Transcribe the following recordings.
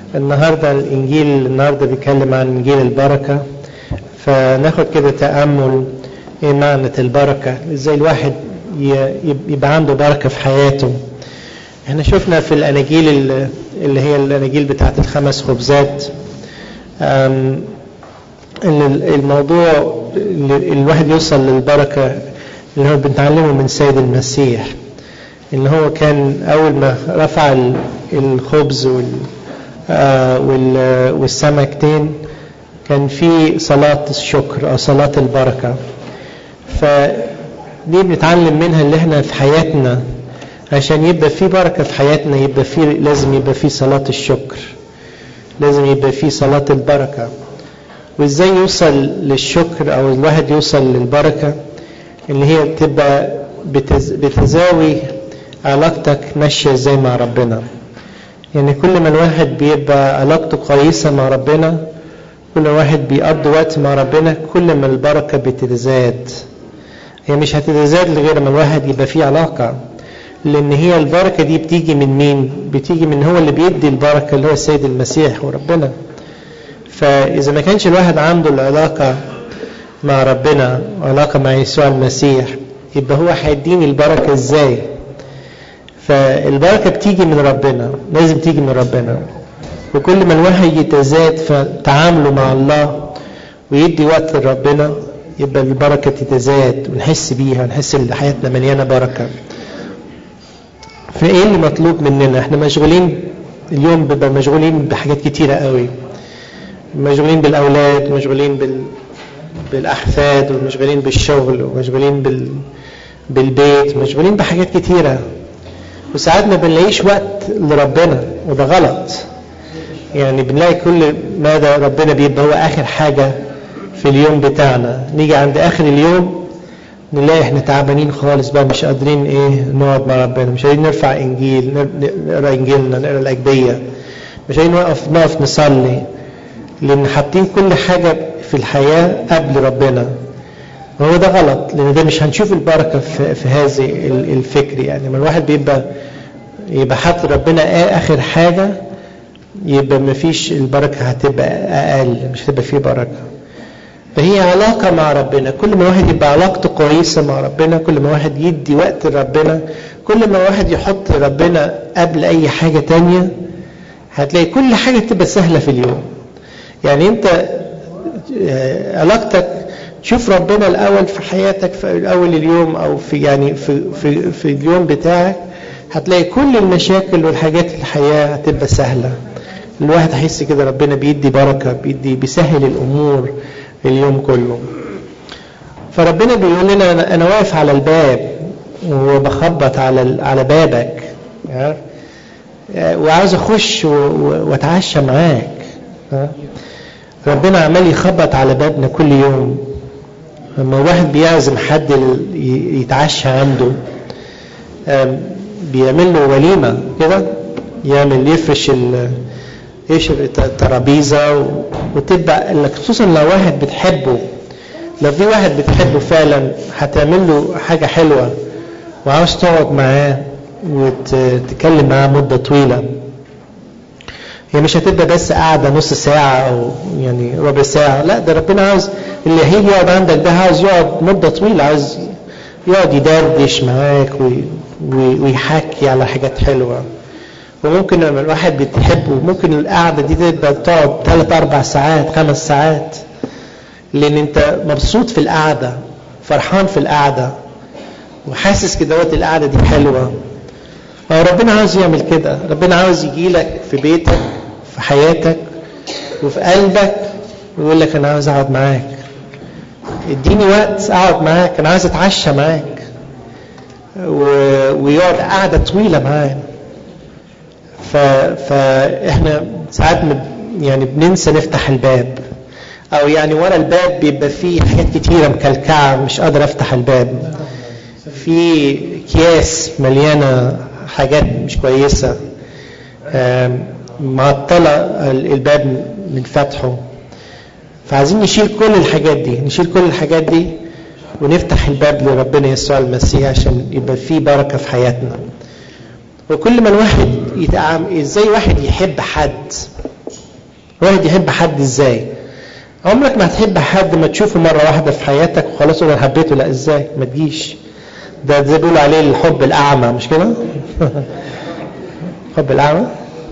النهاردة الإنجيل النهاردة بيتكلم عن إنجيل البركة فناخد كده تأمل إيه معنى البركة إزاي الواحد يبقى عنده بركة في حياته احنا شفنا في الأناجيل اللي هي الأناجيل بتاعت الخمس خبزات ان الموضوع الواحد يوصل للبركة اللي هو بنتعلمه من سيد المسيح ان هو كان اول ما رفع الخبز والسمكتين كان في صلاة الشكر او صلاة البركة فدي بنتعلم منها اللي احنا في حياتنا عشان يبقى في بركة في حياتنا يبقى في لازم يبقى في صلاة الشكر لازم يبقى في صلاة البركة وازاي يوصل للشكر او الواحد يوصل للبركة اللي هي تبقى بتزاوي علاقتك ماشية ازاي مع ربنا يعني كل ما الواحد بيبقى علاقته كويسة مع ربنا كل واحد بيقضي وقت مع ربنا كل ما البركة بتتزاد هي مش هتتزاد لغير ما الواحد يبقى فيه علاقة لان هي البركة دي بتيجي من مين بتيجي من هو اللي بيدي البركة اللي هو السيد المسيح وربنا فاذا ما كانش الواحد عنده العلاقة مع ربنا علاقة مع يسوع المسيح يبقى هو هيديني البركة ازاي فالبركة بتيجي من ربنا لازم تيجي من ربنا وكل ما الواحد يتزاد في تعامله مع الله ويدي وقت لربنا يبقى البركة تتزاد ونحس بيها ونحس ان حياتنا مليانة بركة فايه اللي مطلوب مننا احنا مشغولين اليوم بيبقى مشغولين بحاجات كتيرة قوي مشغولين بالاولاد مشغولين بال بالاحفاد ومشغولين بالشغل ومشغولين بال بالبيت مشغولين بحاجات كتيرة وساعات ما بنلاقيش وقت لربنا وده غلط يعني بنلاقي كل ماذا ربنا بيبقى هو اخر حاجة في اليوم بتاعنا نيجي عند اخر اليوم نلاقي احنا تعبانين خالص بقى مش قادرين ايه نقعد مع ربنا مش قادرين نرفع انجيل نقرا انجيلنا نقرا الاجبيه مش قادرين نقف نقف نصلي لان حاطين كل حاجه في الحياه قبل ربنا وهو ده غلط لان ده مش هنشوف البركه في, في هذا الفكر يعني لما الواحد بيبقى يبقى حاطط ربنا اخر حاجه يبقى ما فيش البركه هتبقى اقل مش هتبقى فيه بركه فهي علاقة مع ربنا كل ما واحد يبقى علاقته كويسة مع ربنا كل ما واحد يدي وقت لربنا كل ما واحد يحط ربنا قبل أي حاجة تانية هتلاقي كل حاجة تبقى سهلة في اليوم يعني أنت علاقتك تشوف ربنا الأول في حياتك في أول اليوم أو في يعني في في في اليوم بتاعك هتلاقي كل المشاكل والحاجات في الحياة هتبقى سهلة الواحد هيحس كده ربنا بيدي بركة بيدي بيسهل الأمور اليوم كله فربنا بيقول لنا انا واقف على الباب وبخبط على على بابك وعاوز اخش واتعشى معاك ربنا عمال يخبط على بابنا كل يوم لما واحد بيعزم حد يتعشى عنده بيعمل له وليمه كده يعمل يفرش يشرب الترابيزه وتبقى انك خصوصا لو واحد بتحبه لو في واحد بتحبه فعلا هتعمل له حاجه حلوه وعاوز تقعد معاه وتتكلم معاه مده طويله هي مش هتبقى بس قاعده نص ساعه او يعني ربع ساعه لا ده ربنا عاوز اللي هيجي يقعد عندك ده عاوز يقعد مده طويله عاوز يقعد يدردش معاك ويحكي على حاجات حلوه وممكن لما الواحد بتحبه ممكن القعده دي تبقى تقعد ثلاث اربع ساعات خمس ساعات لان انت مبسوط في القعده فرحان في القعده وحاسس كده وقت القعده دي حلوه هو ربنا عاوز يعمل كده ربنا عاوز يجي لك في بيتك في حياتك وفي قلبك ويقول لك انا عاوز اقعد معاك اديني وقت اقعد معاك انا عاوز اتعشى معاك و... ويقعد قعده طويله معانا ف... فاحنا ساعات يعني بننسى نفتح الباب او يعني ورا الباب بيبقى فيه حاجات كتيرة مكلكعة مش قادر افتح الباب في اكياس مليانة حاجات مش كويسة معطلة الباب من فتحه فعايزين نشيل كل الحاجات دي نشيل كل الحاجات دي ونفتح الباب لربنا يسوع المسيح عشان يبقى فيه بركة في حياتنا وكل ما الواحد يتعامل ازاي واحد يحب حد الواحد يحب حد ازاي عمرك ما هتحب حد ما تشوفه مرة واحدة في حياتك وخلاص انا حبيته لا ازاي ما تجيش ده زي بيقولوا عليه الحب الأعمى مش كده الحب الأعمى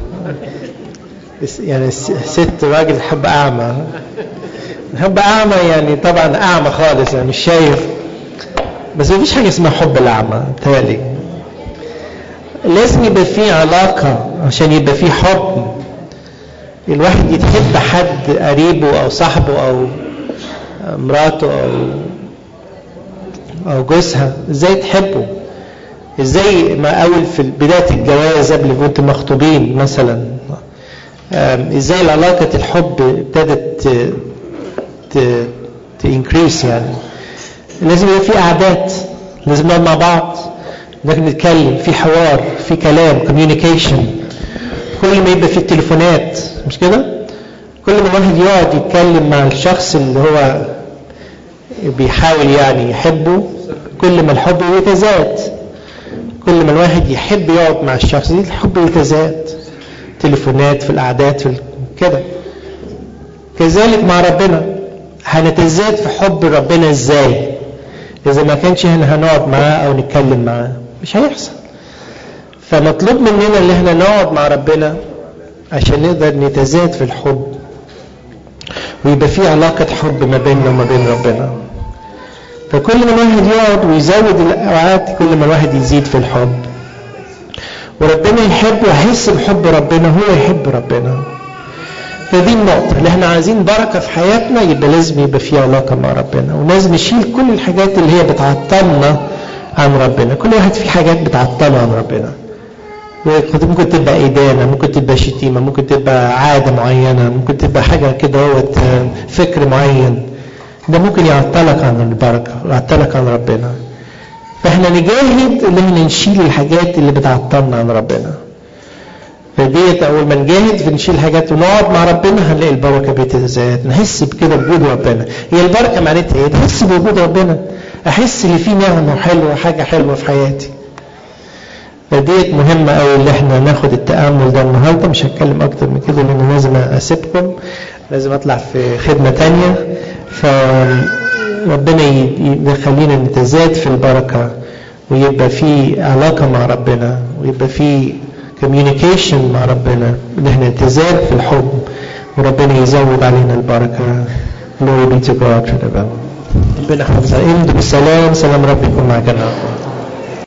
يعني ست راجل حب أعمى حب أعمى يعني طبعا أعمى خالص يعني مش شايف بس مفيش حاجة اسمها حب الأعمى تالي لازم يبقى في علاقة عشان يبقى في حب الواحد يتحب حد قريبه أو صاحبه أو مراته أو أو جوزها إزاي تحبه إزاي ما أول في بداية الجواز قبل ما كنتوا مخطوبين مثلا إزاي العلاقة الحب ابتدت تنكريس يعني لازم يبقى في قعدات لازم نقعد مع بعض لازم نتكلم في حوار في كلام كوميونيكيشن كل ما يبقى في تليفونات مش كده كل ما الواحد يقعد يتكلم مع الشخص اللي هو بيحاول يعني يحبه كل ما الحب يتزاد كل ما الواحد يحب يقعد مع الشخص دي الحب يتزاد تليفونات في القعدات في كده كذلك مع ربنا هنتزاد في حب ربنا ازاي اذا ما كانش احنا هنقعد معاه او نتكلم معاه مش هيحصل فمطلوب مننا ان احنا نقعد مع ربنا عشان نقدر نتزاد في الحب ويبقى في علاقة حب ما بيننا وما بين ربنا فكل ما الواحد يقعد ويزود الأوقات كل ما الواحد يزيد في الحب وربنا يحب ويحس بحب ربنا هو يحب ربنا فدي النقطة اللي احنا عايزين بركة في حياتنا يبقى لازم يبقى في علاقة مع ربنا ولازم نشيل كل الحاجات اللي هي بتعطلنا عن ربنا كل واحد في حاجات بتعطله عن ربنا ممكن تبقى إدانة ممكن تبقى شتيمة ممكن تبقى عادة معينة ممكن تبقى حاجة كده هو فكر معين ده ممكن يعطلك عن البركة يعطلك عن ربنا فاحنا نجاهد ان احنا نشيل الحاجات اللي بتعطلنا عن ربنا فديت اول ما نجاهد فنشيل حاجات ونقعد مع ربنا هنلاقي البركه بتزداد نحس بكده بوجود ربنا هي البركه معناتها ايه؟ نحس بوجود ربنا احس ان في نعمه حلوه حاجه حلوه في حياتي فديت مهمة أوي اللي احنا ناخد التأمل ده النهاردة مش هتكلم أكتر من كده لأن لازم أسيبكم لازم أطلع في خدمة تانية فربنا يخلينا نتزاد في البركة ويبقى في علاقة مع ربنا ويبقى في communication مع ربنا ان احنا نتزاد في الحب وربنا يزود علينا البركة Glory be to God forever. ربنا يحفظنا امضوا بالسلام سلام رب يكون معك